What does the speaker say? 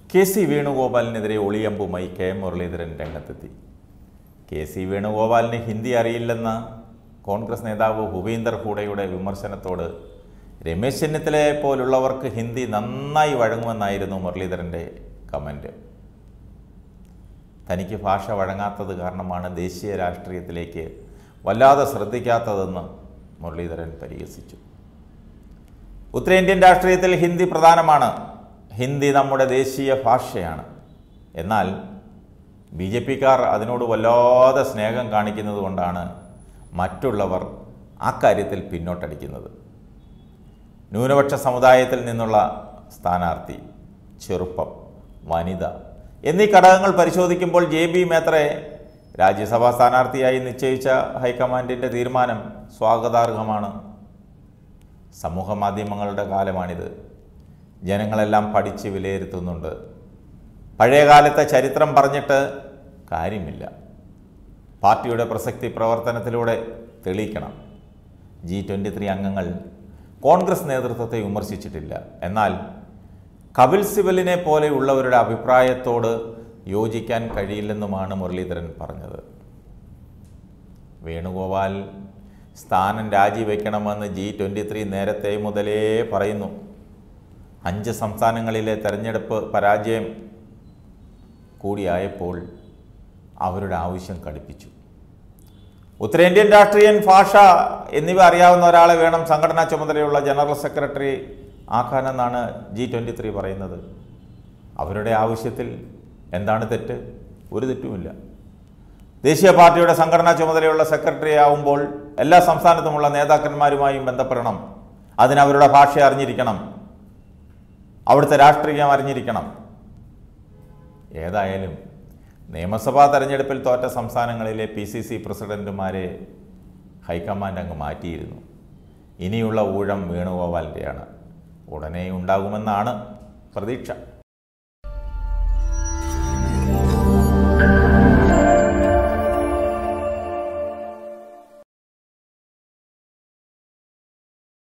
K C വേണുഗോപാലിനെതിരെ ഒളിയമ്പുമായി K M Muraleedharan രംഗത്തെത്തി കെ സി വേണുഗോപാലിന് ഹിന്ദി അറിയില്ലെന്ന കോൺഗ്രസ് നേതാവ് ഭൂപീന്ദർ ഹൂഡയുടെ വിമർശനത്തോട് രമേശ് ചെന്നിത്തലയെ പോലുള്ളവർക്ക് ഹിന്ദി നന്നായി വഴങ്ങുമെന്നായിരുന്നു മുരളീധരൻ്റെ കമൻറ്റ് തനിക്ക് ഭാഷ വഴങ്ങാത്തത് കാരണമാണ് ദേശീയ രാഷ്ട്രീയത്തിലേക്ക് വല്ലാതെ ശ്രദ്ധിക്കാത്തതെന്ന് മുരളീധരൻ പരിഹസിച്ചു ഉത്തരേന്ത്യൻ രാഷ്ട്രീയത്തിൽ ഹിന്ദി പ്രധാനമാണ് ഹിന്ദി നമ്മുടെ ദേശീയ ഭാഷയാണ് എന്നാൽ ബി ജെ പിക്കാർ അതിനോട് വല്ലാതെ സ്നേഹം കാണിക്കുന്നത് കൊണ്ടാണ് മറ്റുള്ളവർ ആ കാര്യത്തിൽ പിന്നോട്ടടിക്കുന്നത് ന്യൂനപക്ഷ സമുദായത്തിൽ നിന്നുള്ള സ്ഥാനാർത്ഥി ചെറുപ്പം വനിത എന്നീ ഘടകങ്ങൾ പരിശോധിക്കുമ്പോൾ ജെ ബി മേത്രയെ രാജ്യസഭാ സ്ഥാനാർത്ഥിയായി നിശ്ചയിച്ച ഹൈക്കമാൻഡിൻ്റെ തീരുമാനം സ്വാഗതാർഹമാണ് സമൂഹ മാധ്യമങ്ങളുടെ കാലമാണിത് ജനങ്ങളെല്ലാം പഠിച്ച് വിലയിരുത്തുന്നുണ്ട് പഴയകാലത്തെ ചരിത്രം പറഞ്ഞിട്ട് കാര്യമില്ല പാർട്ടിയുടെ പ്രസക്തി പ്രവർത്തനത്തിലൂടെ തെളിയിക്കണം ജി ട്വൻ്റി ത്രീ അംഗങ്ങൾ കോൺഗ്രസ് നേതൃത്വത്തെ വിമർശിച്ചിട്ടില്ല എന്നാൽ കപിൽ സിബലിനെ പോലെയുള്ളവരുടെ അഭിപ്രായത്തോട് യോജിക്കാൻ കഴിയില്ലെന്നുമാണ് മുരളീധരൻ പറഞ്ഞത് വേണുഗോപാൽ സ്ഥാനം രാജിവെക്കണമെന്ന് ജി ട്വൻ്റി ത്രീ നേരത്തെ മുതലേ പറയുന്നു അഞ്ച് സംസ്ഥാനങ്ങളിലെ തെരഞ്ഞെടുപ്പ് പരാജയം കൂടിയായപ്പോൾ അവരുടെ ആവശ്യം കടുപ്പിച്ചു ഉത്തരേന്ത്യൻ രാഷ്ട്രീയൻ ഭാഷ എന്നിവ അറിയാവുന്ന ഒരാളെ വേണം സംഘടനാ ചുമതലയുള്ള ജനറൽ സെക്രട്ടറി ആക്കാനെന്നാണ് ജി ട്വൻ്റി ത്രീ പറയുന്നത് അവരുടെ ആവശ്യത്തിൽ എന്താണ് തെറ്റ് ഒരു തെറ്റുമില്ല ദേശീയ പാർട്ടിയുടെ സംഘടനാ ചുമതലയുള്ള സെക്രട്ടറി ആവുമ്പോൾ എല്ലാ സംസ്ഥാനത്തുമുള്ള നേതാക്കന്മാരുമായും ബന്ധപ്പെടണം അതിന് അവരുടെ ഭാഷ അറിഞ്ഞിരിക്കണം അവിടുത്തെ രാഷ്ട്രീയം അറിഞ്ഞിരിക്കണം ഏതായാലും നിയമസഭാ തെരഞ്ഞെടുപ്പിൽ തോറ്റ സംസ്ഥാനങ്ങളിലെ പി സി സി പ്രസിഡന്റുമാരെ ഹൈക്കമാൻഡ് അങ്ങ് മാറ്റിയിരുന്നു ഇനിയുള്ള ഊഴം വേണുഗോപാലിൻ്റെയാണ് ഉടനെ ഉണ്ടാകുമെന്നാണ് പ്രതീക്ഷ